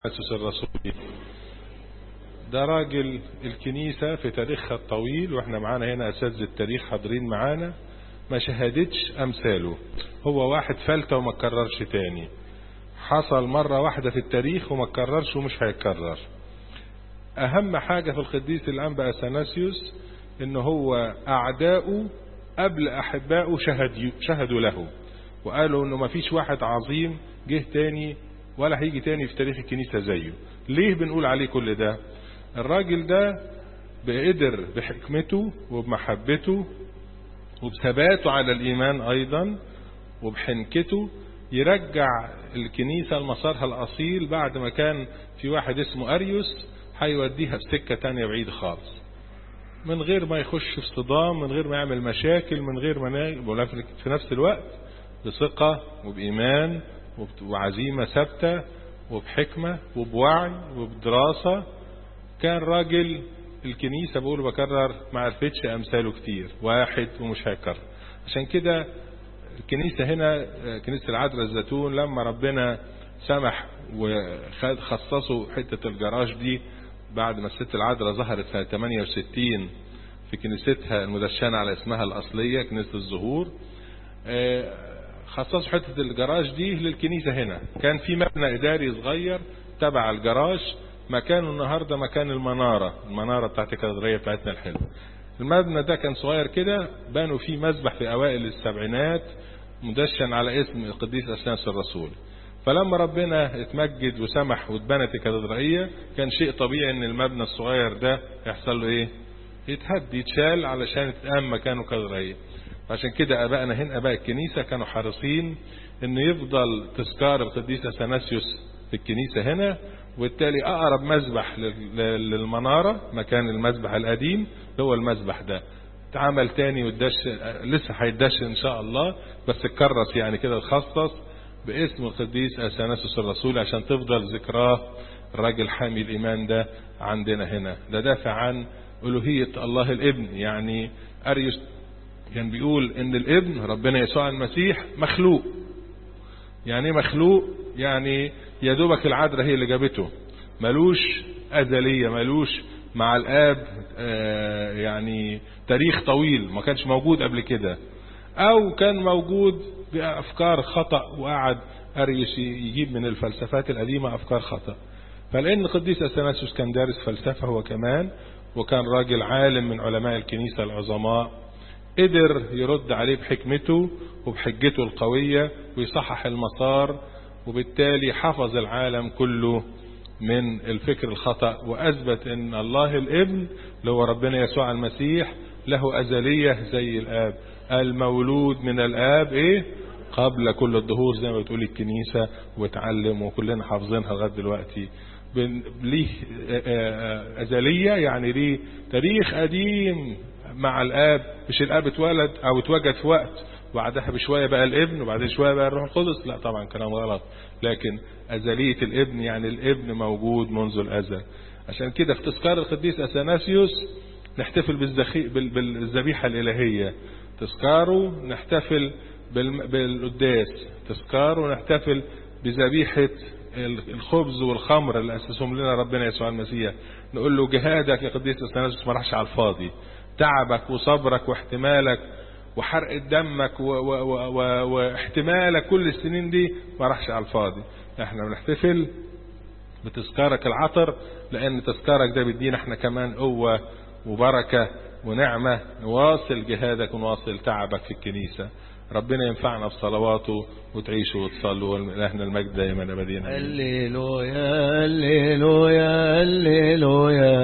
أسس الرسول ده راجل الكنيسة في تاريخها الطويل واحنا معانا هنا أساتذة التاريخ حاضرين معانا ما شهدتش أمثاله هو واحد فلتة وما كررش تاني حصل مرة واحدة في التاريخ وما كررش ومش هيتكرر أهم حاجة في القديس الأنبا أثناسيوس إن هو أعداؤه قبل أحبائه شهد شهدوا له وقالوا إنه ما فيش واحد عظيم جه تاني ولا هيجي تاني في تاريخ الكنيسة زيه ليه بنقول عليه كل ده الراجل ده بقدر بحكمته وبمحبته وبثباته على الإيمان أيضا وبحنكته يرجع الكنيسة لمسارها الأصيل بعد ما كان في واحد اسمه أريوس هيوديها في سكة تانية بعيد خالص من غير ما يخش في صدام من غير ما يعمل مشاكل من غير ما في نفس الوقت بثقة وبإيمان وعزيمة ثابتة وبحكمة وبوعي وبدراسة كان راجل الكنيسة بقول بكرر ما عرفتش أمثاله كتير واحد ومش هيكرر عشان كده الكنيسة هنا كنيسة العذراء الزيتون لما ربنا سمح وخصصوا حتة الجراج دي بعد ما الست العذراء ظهرت سنة 68 في كنيستها المدشنة على اسمها الأصلية كنيسة الزهور خصصوا حتة الجراج دي للكنيسة هنا كان في مبنى إداري صغير تبع الجراج مكانه النهاردة مكان المنارة المنارة بتاعت الكاتدرائية بتاعتنا الحلوة المبنى ده كان صغير كده بنوا فيه مسبح في أوائل السبعينات مدشن على اسم القديس أسناس الرسول فلما ربنا اتمجد وسمح واتبنت الكاتدرائية كان شيء طبيعي ان المبنى الصغير ده يحصل له ايه يتهد يتشال علشان يتقام مكانه كاتدرائية عشان كده ابائنا هنا اباء الكنيسة كانوا حريصين انه يفضل تذكار القديس اثناسيوس في الكنيسة هنا وبالتالي اقرب مذبح للمنارة مكان المذبح القديم هو المذبح ده اتعمل تاني والدش لسه هيدش ان شاء الله بس اتكرس يعني كده اتخصص باسم القديس اثناسيوس الرسول عشان تفضل ذكراه الراجل حامي الايمان ده عندنا هنا ده دافع عن الوهية الله الابن يعني اريوس كان بيقول ان الابن ربنا يسوع المسيح مخلوق يعني ايه مخلوق يعني يا دوبك العذراء هي اللي جابته ملوش ازليه ملوش مع الاب آه يعني تاريخ طويل ما كانش موجود قبل كده او كان موجود بافكار خطا وقعد اريوس يجيب من الفلسفات القديمه افكار خطا فلان القديس اثناسيوس كان دارس فلسفه هو كمان وكان راجل عالم من علماء الكنيسه العظماء قدر يرد عليه بحكمته وبحجته القوية ويصحح المسار وبالتالي حفظ العالم كله من الفكر الخطأ وأثبت أن الله الابن اللي هو ربنا يسوع المسيح له أزلية زي الآب المولود من الآب إيه قبل كل الظهور زي ما بتقول الكنيسة وتعلم وكلنا حافظينها لغاية دلوقتي ليه أزلية يعني ليه تاريخ قديم مع الاب مش الاب اتولد او اتوجد في وقت وبعدها بشويه بقى الابن وبعدين شويه بقى الروح القدس لا طبعا كلام غلط لكن ازليه الابن يعني الابن موجود منذ الازل عشان كده في تذكار القديس اثناسيوس نحتفل بالذبيحه الالهيه تذكاره نحتفل بالقداس تذكاره نحتفل بذبيحه الخبز والخمر اللي اسسهم لنا ربنا يسوع المسيح نقول له جهادك يا قديس اثناسيوس ما راحش على الفاضي تعبك وصبرك واحتمالك وحرق دمك واحتمالك كل السنين دي ما راحش على الفاضي احنا بنحتفل بتذكارك العطر لان تذكارك ده بيدينا احنا كمان قوة وبركة ونعمة نواصل جهادك ونواصل تعبك في الكنيسة ربنا ينفعنا بصلواته وتعيشوا وتصلوا ولهنا المجد دائما ابديا هللويا هللويا هللويا